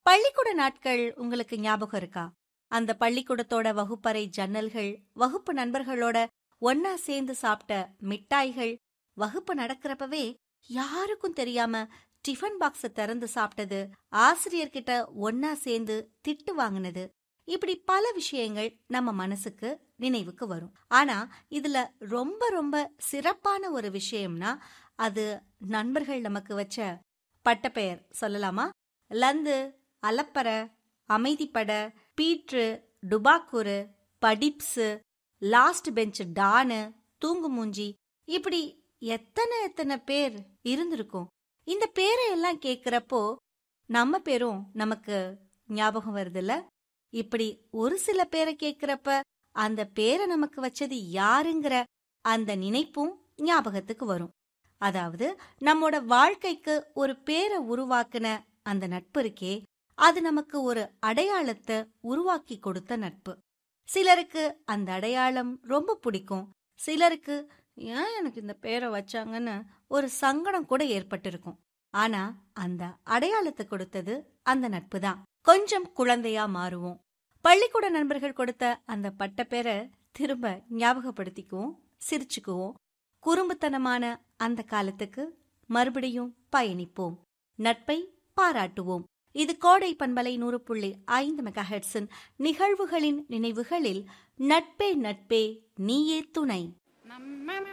பள்ளிக்கூட நாட்கள் உங்களுக்கு ஞாபகம் இருக்கா அந்த பள்ளிக்கூடத்தோட வகுப்பறை ஜன்னல்கள் வகுப்பு நண்பர்களோட ஒன்னா சேர்ந்து சாப்பிட்ட மிட்டாய்கள் வகுப்பு நடக்கிறப்பவே யாருக்கும் தெரியாம டிஃபன் பாக்ஸ திறந்து சாப்பிட்டது ஆசிரியர்கிட்ட ஒன்னா சேர்ந்து திட்டு வாங்கினது இப்படி பல விஷயங்கள் நம்ம மனசுக்கு நினைவுக்கு வரும் ஆனா இதுல ரொம்ப ரொம்ப சிறப்பான ஒரு விஷயம்னா அது நண்பர்கள் நமக்கு வச்ச பட்டப்பெயர் சொல்லலாமா லந்து அலப்பற அமைதிப்பட பீட்ரு டுபாக்கூரு படிப்ஸு லாஸ்ட் பெஞ்ச் டானு தூங்கு மூஞ்சி இப்படி எத்தனை எத்தனை பேர் இருந்திருக்கும் இந்த பேரை எல்லாம் கேக்குறப்போ நம்ம பேரும் நமக்கு ஞாபகம் வருதுல்ல இப்படி ஒரு சில பேரை கேக்குறப்ப அந்த பேரை நமக்கு வச்சது யாருங்கிற அந்த நினைப்பும் ஞாபகத்துக்கு வரும் அதாவது நம்மோட வாழ்க்கைக்கு ஒரு பேரை உருவாக்குன அந்த நட்பு இருக்கே அது நமக்கு ஒரு அடையாளத்தை உருவாக்கி கொடுத்த நட்பு சிலருக்கு அந்த அடையாளம் ரொம்ப பிடிக்கும் சிலருக்கு ஏன் எனக்கு இந்த பேரை வச்சாங்கன்னு ஒரு சங்கடம் கூட ஏற்பட்டிருக்கும் ஆனா அந்த அடையாளத்தை கொடுத்தது அந்த நட்பு தான் கொஞ்சம் குழந்தையா மாறுவோம் பள்ளிக்கூட நண்பர்கள் கொடுத்த அந்த பட்ட பேரை திரும்ப ஞாபகப்படுத்திக்குவோம் சிரிச்சுக்குவோம் குறும்புத்தனமான அந்த காலத்துக்கு மறுபடியும் பயணிப்போம் நட்பை பாராட்டுவோம் இது கோடை பண்பலை நூறு புள்ளி ஐந்து மெகாஹெட்ஸின் நிகழ்வுகளின் நினைவுகளில் நட்பே நட்பே நீயே துணை